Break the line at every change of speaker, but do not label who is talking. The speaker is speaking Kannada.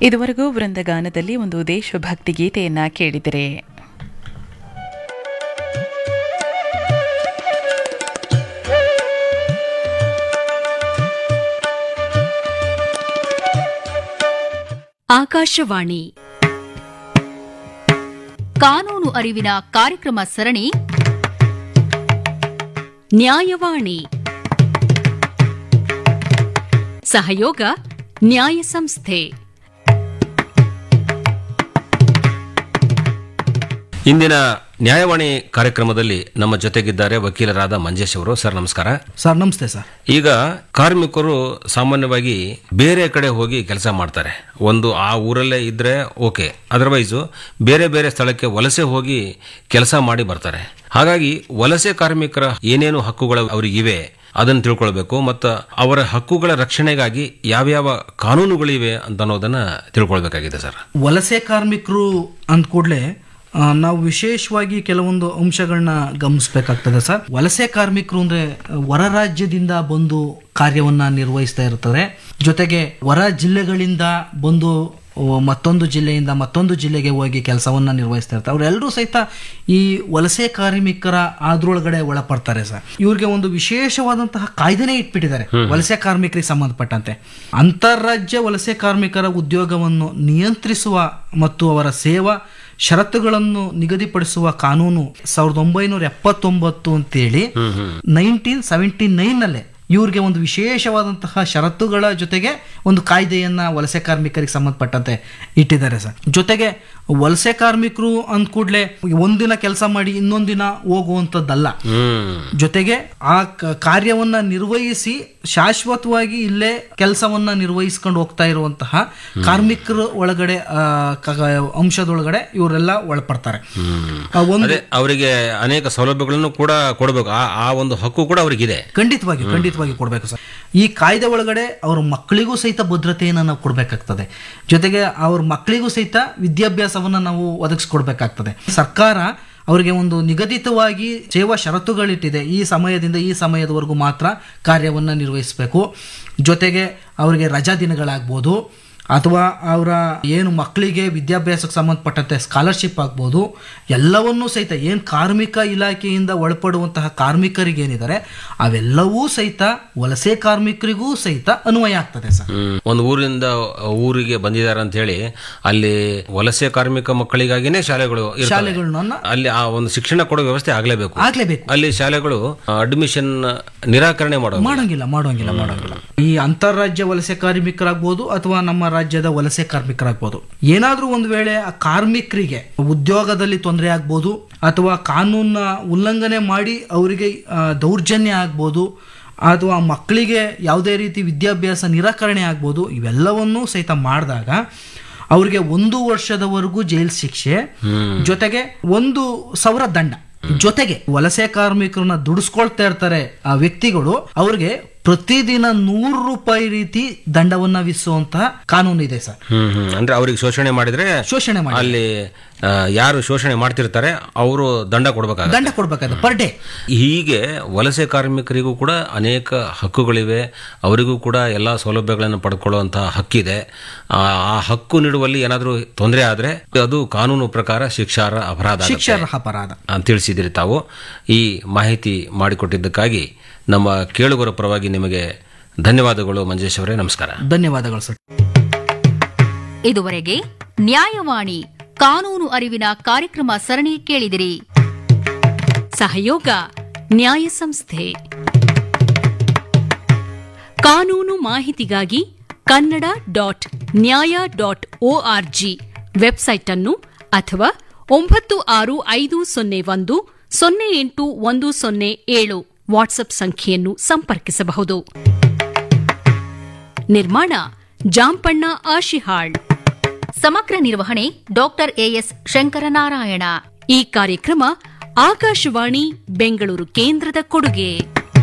ಇದುವರೆಗೂ ವೃಂದಗಾನದಲ್ಲಿ ಒಂದು ದೇಶಭಕ್ತಿ ಗೀತೆಯನ್ನ ಕೇಳಿದರೆ
ಆಕಾಶವಾಣಿ ಕಾನೂನು ಅರಿವಿನ ಕಾರ್ಯಕ್ರಮ ಸರಣಿ ನ್ಯಾಯವಾಣಿ ಸಹಯೋಗ ನ್ಯಾಯ ಸಂಸ್ಥೆ
ಇಂದಿನ ನ್ಯಾಯವಾಣಿ ಕಾರ್ಯಕ್ರಮದಲ್ಲಿ ನಮ್ಮ ಜೊತೆಗಿದ್ದಾರೆ ವಕೀಲರಾದ ಮಂಜೇಶ್ ಅವರು ಸರ್ ನಮಸ್ಕಾರ
ಸರ್ ನಮಸ್ತೆ ಸರ್
ಈಗ ಕಾರ್ಮಿಕರು ಸಾಮಾನ್ಯವಾಗಿ ಬೇರೆ ಕಡೆ ಹೋಗಿ ಕೆಲಸ ಮಾಡ್ತಾರೆ ಒಂದು ಆ ಊರಲ್ಲೇ ಇದ್ರೆ ಓಕೆ ಅದರ್ವೈಸು ಬೇರೆ ಬೇರೆ ಸ್ಥಳಕ್ಕೆ ವಲಸೆ ಹೋಗಿ ಕೆಲಸ ಮಾಡಿ ಬರ್ತಾರೆ ಹಾಗಾಗಿ ವಲಸೆ ಕಾರ್ಮಿಕರ ಏನೇನು ಹಕ್ಕುಗಳು ಅವರಿಗಿವೆ ಅದನ್ನು ತಿಳ್ಕೊಳ್ಬೇಕು ಮತ್ತು ಅವರ ಹಕ್ಕುಗಳ ರಕ್ಷಣೆಗಾಗಿ ಯಾವ್ಯಾವ ಕಾನೂನುಗಳಿವೆ ಅಂತ ಅನ್ನೋದನ್ನ ತಿಳ್ಕೊಳ್ಬೇಕಾಗಿದೆ ಸರ್
ವಲಸೆ ಕಾರ್ಮಿಕರು ಅಂದ ಕೂಡಲೇ ನಾವು ವಿಶೇಷವಾಗಿ ಕೆಲವೊಂದು ಅಂಶಗಳನ್ನ ಗಮನಿಸಬೇಕಾಗ್ತದೆ ಸರ್ ವಲಸೆ ಕಾರ್ಮಿಕರು ಅಂದ್ರೆ ಹೊರ ರಾಜ್ಯದಿಂದ ಬಂದು ಕಾರ್ಯವನ್ನ ನಿರ್ವಹಿಸ್ತಾ ಇರ್ತಾರೆ ಜೊತೆಗೆ ಹೊರ ಜಿಲ್ಲೆಗಳಿಂದ ಬಂದು ಓ, ಮತ್ತೊಂದು ಜಿಲ್ಲೆಯಿಂದ ಮತ್ತೊಂದು ಜಿಲ್ಲೆಗೆ ಹೋಗಿ ಕೆಲಸವನ್ನ ನಿರ್ವಹಿಸ್ತಾ ಇರ್ತಾರೆ ಅವರೆಲ್ಲರೂ ಸಹಿತ ಈ ವಲಸೆ ಕಾರ್ಮಿಕರ ಅದ್ರೊಳಗಡೆ ಒಳಪಡ್ತಾರೆ ಸರ್ ಇವ್ರಿಗೆ ಒಂದು ವಿಶೇಷವಾದಂತಹ ಕಾಯ್ದೆನೇ ಇಟ್ಬಿಟ್ಟಿದ್ದಾರೆ ವಲಸೆ ಕಾರ್ಮಿಕರಿಗೆ ಸಂಬಂಧಪಟ್ಟಂತೆ ಅಂತಾರಾಜ್ಯ ವಲಸೆ ಕಾರ್ಮಿಕರ ಉದ್ಯೋಗವನ್ನು ನಿಯಂತ್ರಿಸುವ ಮತ್ತು ಅವರ ಸೇವಾ ಷರತ್ತುಗಳನ್ನು ನಿಗದಿಪಡಿಸುವ ಕಾನೂನು ಸಾವಿರದ ಒಂಬೈನೂರ ಎಪ್ಪತ್ತೊಂಬತ್ತು ಅಂತೇಳಿ ನೈನ್ಟೀನ್ ಸೆವೆಂಟಿ ನೈನ್ನಲ್ಲೇ ಇವ್ರಿಗೆ ಒಂದು ವಿಶೇಷವಾದಂತಹ ಷರತ್ತುಗಳ ಜೊತೆಗೆ ಒಂದು ಕಾಯ್ದೆಯನ್ನ ವಲಸೆ ಕಾರ್ಮಿಕರಿಗೆ ಸಂಬಂಧಪಟ್ಟಂತೆ ಇಟ್ಟಿದ್ದಾರೆ ಸರ್ ಜೊತೆಗೆ ವಲಸೆ ಕಾರ್ಮಿಕರು ಅಂದ ಕೂಡಲೇ ಒಂದಿನ ಕೆಲಸ ಮಾಡಿ ಇನ್ನೊಂದಿನ ಹೋಗುವಂಥದ್ದಲ್ಲ
ಹ್ಮ್
ಜೊತೆಗೆ ಆ ಕ- ಕಾರ್ಯವನ್ನ ನಿರ್ವಹಿಸಿ ಶಾಶ್ವತವಾಗಿ ಇಲ್ಲೇ ಕೆಲಸವನ್ನ ನಿರ್ವಹಿಸ್ಕೊಂಡು ಹೋಗ್ತಾ ಇರುವಂತಹ ಕಾರ್ಮಿಕರ ಒಳಗಡೆ ಆ, ಕ- ಅಂಶದೊಳಗಡೆ ಇವರೆಲ್ಲ ಒಳಪಡ್ತಾರೆ ಆ, ಒಂದು
ಅದೇ ಅವರಿಗೆ ಅನೇಕ ಸೌಲಭ್ಯಗಳನ್ನು ಕೂಡ ಕೊಡಬೇಕು ಆ ಆ ಒಂದು ಹಕ್ಕು ಕೂಡ ಅವರಿಗಿದೆ
ಖಂಡಿತವಾಗಿ ಖಂಡಿತವಾಗಿ ಕೊಡಬೇಕು ಸರ್ ಈ ಕಾಯ್ದೆ ಒಳಗಡೆ ಅವ್ರ ಮಕ್ಕಳಿಗೂ ಸಹಿತ ಭದ್ರತೆಯನ್ನು ನಾವು ಕೊಡಬೇಕಾಗ್ತದೆ ಜೊತೆಗೆ ಅವ್ರ ಮಕ್ಕಳಿಗೂ ಸಹಿತ ವಿದ್ಯಾಭ್ಯಾಸವನ್ನ ನಾವು ಒದಗಿಸ್ಕೊಡ್ಬೇಕಾಗ್ತದೆ ಸರ್ಕಾರ ಅವರಿಗೆ ಒಂದು ನಿಗದಿತವಾಗಿ ಸೇವಾ ಷರತ್ತುಗಳಿಟ್ಟಿದೆ ಈ ಸಮಯದಿಂದ ಈ ಸಮಯದವರೆಗೂ ಮಾತ್ರ ಕಾರ್ಯವನ್ನು ನಿರ್ವಹಿಸಬೇಕು ಜೊತೆಗೆ ಅವರಿಗೆ ರಜಾ ದಿನಗಳಾಗ್ಬೋದು ಅಥವಾ ಅವರ ಏನು ಮಕ್ಕಳಿಗೆ ವಿದ್ಯಾಭ್ಯಾಸಕ್ಕೆ ಸಂಬಂಧಪಟ್ಟಂತೆ ಸ್ಕಾಲರ್ಶಿಪ್ ಆಗ್ಬೋದು ಎಲ್ಲವನ್ನೂ ಸಹಿತ ಏನು ಕಾರ್ಮಿಕ ಇಲಾಖೆಯಿಂದ ಒಳಪಡುವಂತಹ ಕಾರ್ಮಿಕರಿಗೆ ಏನಿದ್ದಾರೆ ಅವೆಲ್ಲವೂ ಸಹಿತ ವಲಸೆ ಕಾರ್ಮಿಕರಿಗೂ ಸಹಿತ ಅನ್ವಯ ಆಗ್ತದೆ ಸರ್
ಹ್ಮ್. ಒಂದು ಊರಿಂದ ಊರಿಗೆ ಬಂದಿದ್ದಾರೆ ಅಂತ ಹೇಳಿ ಅಲ್ಲಿ ವಲಸೆ ಕಾರ್ಮಿಕ ಮಕ್ಕಳಿಗಾಗಿನೇ ಶಾಲೆಗಳು ಇರ್ತವೆ.
ಶಾಲೆಗಳನ್ನ
ಅಲ್ಲಿ ಆ ಒಂದು ಶಿಕ್ಷಣ ಕೊಡೋ ವ್ಯವಸ್ಥೆ ಆಗ್ಲೇಬೇಕು
ಆಗ್ಲೇಬೇಕು
ಅಲ್ಲಿ ಶಾಲೆಗಳು ಅಡ್ಮಿಷನ್ ನಿರಾಕರಣೆ ಮಾಡೋ
ಮಾಡೋಂಗಿಲ್ಲ ಮಾಡೋಂಗಿಲ್ಲ ಮಾಡೋಂಗಿಲ್ಲ ಈ ಅಂತಾರಾಜ್ಯ ವಲಸೆ ಕಾರ್ಮಿಕರಾಗ್ಬೋದು ಅಥವಾ ನಮ್ಮ ರಾಜ್ಯದ ವಲಸೆ ಕಾರ್ಮಿಕರಾಗ್ಬೋದು ಏನಾದ್ರೂ ಒಂದು ವೇಳೆ ಆ ಕಾರ್ಮಿಕರಿಗೆ ಉದ್ಯೋಗದಲ್ಲಿ ತೊಂದರೆ ಆಗ್ಬೋದು ಅಥವಾ ಕಾನೂನ ಉಲ್ಲಂಘನೆ ಮಾಡಿ ಅವರಿಗೆ ಆ, ದೌರ್ಜನ್ಯ ಆಗ್ಬೋದು ಅಥವಾ ಮಕ್ಕಳಿಗೆ ಯಾವುದೇ ರೀತಿ ವಿದ್ಯಾಭ್ಯಾಸ ನಿರಾಕರಣೆ ಆಗ್ಬೋದು ಇವೆಲ್ಲವನ್ನೂ ಸಹಿತ ಮಾಡಿದಾಗ ಅವ್ರಿಗೆ ಒಂದು ವರ್ಷದವರೆಗೂ ಜೈಲ್ ಶಿಕ್ಷೆ ಜೊತೆಗೆ ಒಂದು ಸಾವಿರ ದಂಡ ಜೊತೆಗೆ ವಲಸೆ ಕಾರ್ಮಿಕರನ್ನ ದುಡಿಸ್ಕೊಳ್ತಾ ಇರ್ತಾರೆ ಆ ವ್ಯಕ್ತಿಗಳು ಅವ್ರಿಗೆ ಪ್ರತಿದಿನ ನೂರು ರೂಪಾಯಿ ರೀತಿ ದಂಡವನ್ನ ವಿಧಿಸುವಂತಹ ಕಾನೂನು ಇದೆ ಸರ್
ಹ್ಮ್ ಹ್ಮ್ ಅಂದ್ರೆ ಅವ್ರಿಗೆ ಶೋಷಣೆ ಮಾಡಿದ್ರೆ
ಶೋಷಣೆ ಮಾಡಿ
ಅಲ್ಲಿ ಆ, ಯಾರು ಶೋಷಣೆ ಮಾಡ್ತಿರ್ತಾರೆ ಅವರು ದಂಡ ಕೊಡ್ಬೇಕಾಗುತ್ತೆ
ದಂಡ ಕೊಡ್ಬೇಕಾದ್ರೆ ಪರ್ ಡೇ
ಹೀಗೆ ವಲಸೆ ಕಾರ್ಮಿಕರಿಗೂ ಕೂಡ ಅನೇಕ ಹಕ್ಕುಗಳಿವೆ ಅವರಿಗೂ ಕೂಡ ಎಲ್ಲ ಸೌಲಭ್ಯಗಳನ್ನು ಪಡ್ಕೊಳ್ಳುವಂತಹ ಹಕ್ಕಿದೆ ಆ ಆ ಹಕ್ಕು ನೀಡುವಲ್ಲಿ ಏನಾದರೂ ತೊಂದರೆ ಆದರೆ ಅದು ಕಾನೂನು ಪ್ರಕಾರ ಶಿಕ್ಷಾರ್ಹ ಅಪರಾಧ ಆಗುತ್ತೆ.
ಶಿಕ್ಷಾರ್ಹ ಅಪರಾಧ
ಅಂತ ತಿಳಿಸಿದಿರಿ ತಾವು ಈ ಮಾಹಿತಿ ಮಾಡಿಕೊಟ್ಟಿದ್ದಕ್ಕಾಗಿ ನಮ್ಮ ಕೇಳುಗರ ಪರವಾಗಿ ನಿಮಗೆ ಧನ್ಯವಾದಗಳು ಮಂಜೇಶ್ ಅವರೇ ನಮಸ್ಕಾರ
ಧನ್ಯವಾದಗಳು ಸರ್
ಇದುವರೆಗೆ ನ್ಯಾಯವಾಣಿ ಕಾನೂನು ಅರಿವಿನ ಕಾರ್ಯಕ್ರಮ ಸರಣಿ ಕೇಳಿದಿರಿ ಸಹಯೋಗ ನ್ಯಾಯ ಸಂಸ್ಥೆ ಕಾನೂನು ಮಾಹಿತಿಗಾಗಿ Kannada dot Nyaya dot O R G website ಅನ್ನು ಅಥವಾ ಒಂಬತ್ತು ಆರು ಐದು ಸೊನ್ನೆ ಒಂದು ಸೊನ್ನೆ ಎಂಟು ಒಂದು ಸೊನ್ನೆ ಏಳು ವಾಟ್ಸ್ಆಪ್ ಸಂಖ್ಯೆಯನ್ನು ಸಂಪರ್ಕಿಸಬಹುದು ನಿರ್ಮಾಣ ಜಾಂಪಣ್ಣ ಆಶಿಹಾಳ್ ಸಮಗ್ರ ನಿರ್ವಹಣೆ ಡಾಕ್ಟರ್ ಎಎಸ್ ಶಂಕರನಾರಾಯಣ ಈ ಕಾರ್ಯಕ್ರಮ ಆಕಾಶವಾಣಿ ಬೆಂಗಳೂರು ಕೇಂದ್ರದ ಕೊಡುಗೆ